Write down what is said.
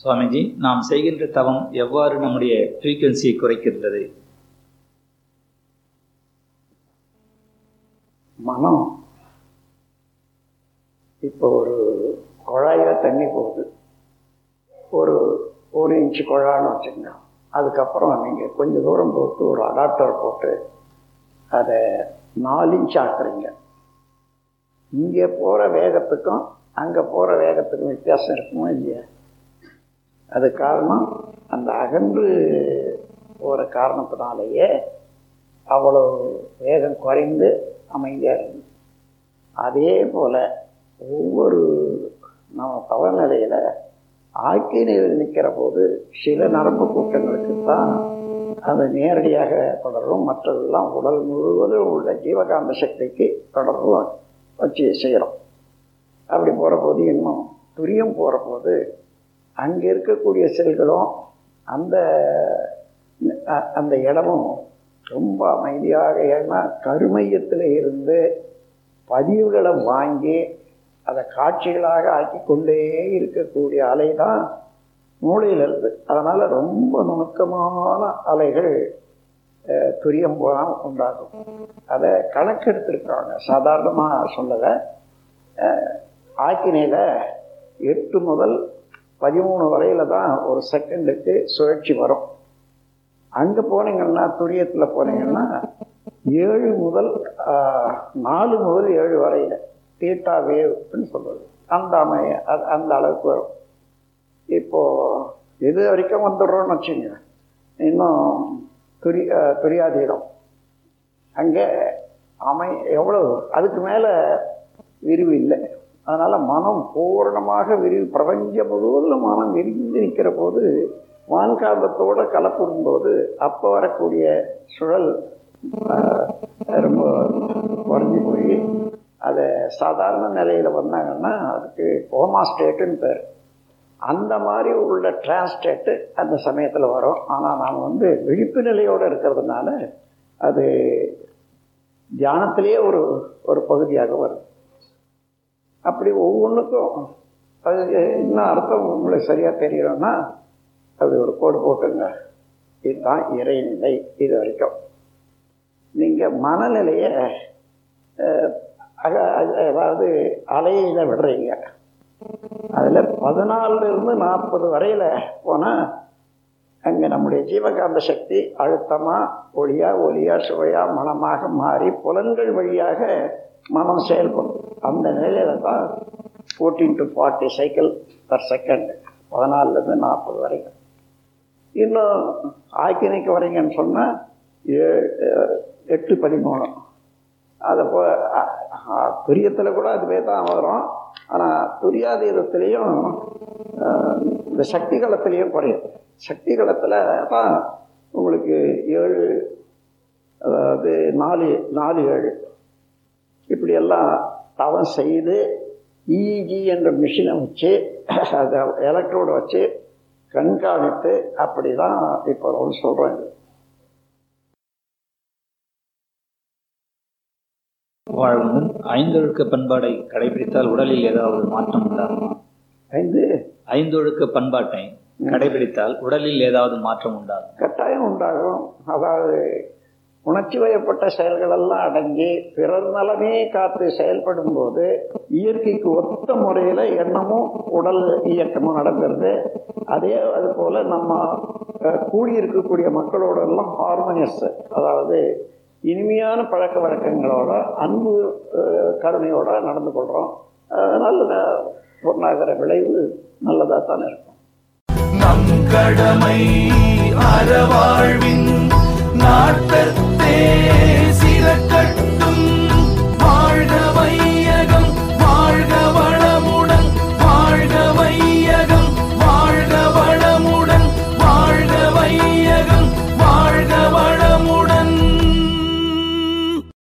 சுவாமிஜி நாம் செய்கின்ற தவம் எவ்வாறு நம்முடைய ஃப்ரீக்குவன்சியை குறைக்கின்றது மனம் இப்போ ஒரு குழாயில தண்ணி போகுது ஒரு ஒரு இன்ச்சு குழான்னு வச்சுக்கோங்க அதுக்கப்புறம் நீங்கள் கொஞ்சம் தூரம் போட்டு ஒரு அடாப்டர் போட்டு அதை நாலு இன்ச் ஆக்குறீங்க இங்கே போகிற வேகத்துக்கும் அங்கே போகிற வேகத்துக்கும் வித்தியாசம் இருக்குமோ இல்லையா அது காரணம் அந்த அகன்று போகிற காரணத்தினாலேயே அவ்வளோ வேகம் குறைந்து அமைதியாக இருக்கு அதே போல் ஒவ்வொரு நம்ம தவநிலையில் ஆக்கி நிலையில் நிற்கிற போது சில நரம்பு கூட்டங்களுக்கு தான் அது நேரடியாக தொடரும் மற்றதெல்லாம் உடல் முழுவதும் உள்ள ஜீவகாந்த சக்திக்கு தொடர்பு வச்சு செய்கிறோம் அப்படி போகிற போது இன்னும் துரியம் போகிற போது அங்கே இருக்கக்கூடிய செல்களும் அந்த அ- அந்த இடமும் ரொம்ப அமைதியாக ஏன்னா கருமையத்தில் இருந்து பதிவுகளை வாங்கி அதை காட்சிகளாக ஆக்கி கொண்டே இருக்கக்கூடிய அலை தான் மூளையில் இருந்து அதனால் ரொம்ப நுணுக்கமான அலைகள் அஹ், துரியம் போனால் உண்டாகும் அதை கணக்கெடுத்திருக்காங்க சாதாரணமாக சொல்லலை ஆக்கினையில் எட்டு முதல் பதிமூணு வரையில தான் ஒரு செகண்டுக்கு சுழற்சி வரும் அங்கே போனீங்கன்னா துரியத்தில் போனீங்கன்னா ஏழு முதல் ஆஹ், நாலு முதல் ஏழு வரையில தீட்டா வேவ்னு சொல்றது அந்த அமை அது அந்த அளவுக்கு வரும் இப்போ எது வரைக்கும் வந்துடுறோம்னு வச்சுங்க இன்னும் துரி ஆஹ், துரியாதீனம் அங்கே அமை எவ்வளவு அதுக்கு மேலே விரிவு இல்லை அதனால் மனம் பூரணமாக விரிவு பிரபஞ்சம் முழுவதும் மனம் விரிந்து நிற்கிற போது வான்காந்தத்தோட கலப்புடும் போது அப்போ வரக்கூடிய சுழல் ஆஹ், ரொம்ப குறைஞ்சி போய் அதை சாதாரண நிலையில் வந்தாங்கன்னா அதுக்கு கோமா ஸ்டேட்டுன்னு பேர் அந்த மாதிரி உள்ள டிரான்ஸ்டேட்டு அந்த சமயத்தில் வரும் ஆனால் நாம் வந்து விழிப்பு நிலையோடு இருக்கிறதுனால அது தியானத்திலேயே ஒரு ஒரு பகுதியாக வரும் அப்படி ஒவ்வொன்றுக்கும் அது இன்னும் அர்த்தம் உங்களுக்கு சரியாக தெரியணும்னா அப்படி ஒரு கோடு போட்டுங்க இதுதான் இறைநிலை இது வரைக்கும் நீங்கள் மனநிலையை அஹ், அக- அதாவது அலையில விடுறீங்க அதில் பதினாலுல இருந்து நாற்பது வரையில் போனால் அங்கே நம்முடைய ஜீவகாந்த சக்தி அழுத்தமாக ஒளியா ஒலியா சுவையா மனமாக மாறி புலன்கள் வழியாக மனம் செயல்படும் அந்த நிலையில தான் fourteen to forty cycle per second பதினாலுலேருந்து நாற்பது வரைக்கும் இன்னும் ஆக்கினைக்கு வரீங்கன்னு சொன்னால் எட்டு பதிமூணு அதை போ துரியத்தில் கூட அதுவே தான் வரும் ஆனால் துரியாதீதத்துலேயும் இந்த சக்தி களத்துலேயும் குறையும் சக்தி களத்தில் தான் உங்களுக்கு ஏழு அதாவது நாலு நாலு ஏழு இப்படியெல்லாம் தவம் செய்து இஜி என்ற மிஷினை வச்சு அதை எலக்ட்ரோடை வச்சு கண்காணித்து அப்படி தான் இப்போ ரொம்ப சொல்கிறேன் இது வாழ்வுடன் ஐந்தொழுக்க பண்பாடை கடைபிடித்தால் உடலில் ஏதாவது மாற்றம் உண்டாகுமா ஐந்து ஐந்தொழுக்க பண்பாட்டை கடைபிடித்தால் உடலில் ஏதாவது மாற்றம் உண்டாகும் கட்டாயம் உண்டாகும் அதாவது உணர்ச்சி வயப்பட்ட செயல்களெல்லாம் அடங்கி பிறர் நலமே காத்து செயல்படும் போது இயற்கைக்கு ஒத்த முறையில் எண்ணமும் உடல் இயக்கமும் நடக்கிறது அதே அது போல் நம்ம அஹ், கூடியிருக்கக்கூடிய மக்களோட எல்லாம் ஹார்மோனியஸ் அதாவது இனிமையான பழக்க வழக்கங்களோட அன்பு அஹ், கருணையோட நடந்து கொள்கிறோம் அதனால் பொருளாதார விளைவு நல்லதாக தானே இருக்கும் நம் கடமை அறவாழ்வின் நாட்டத்தே சிறக்கட்டும்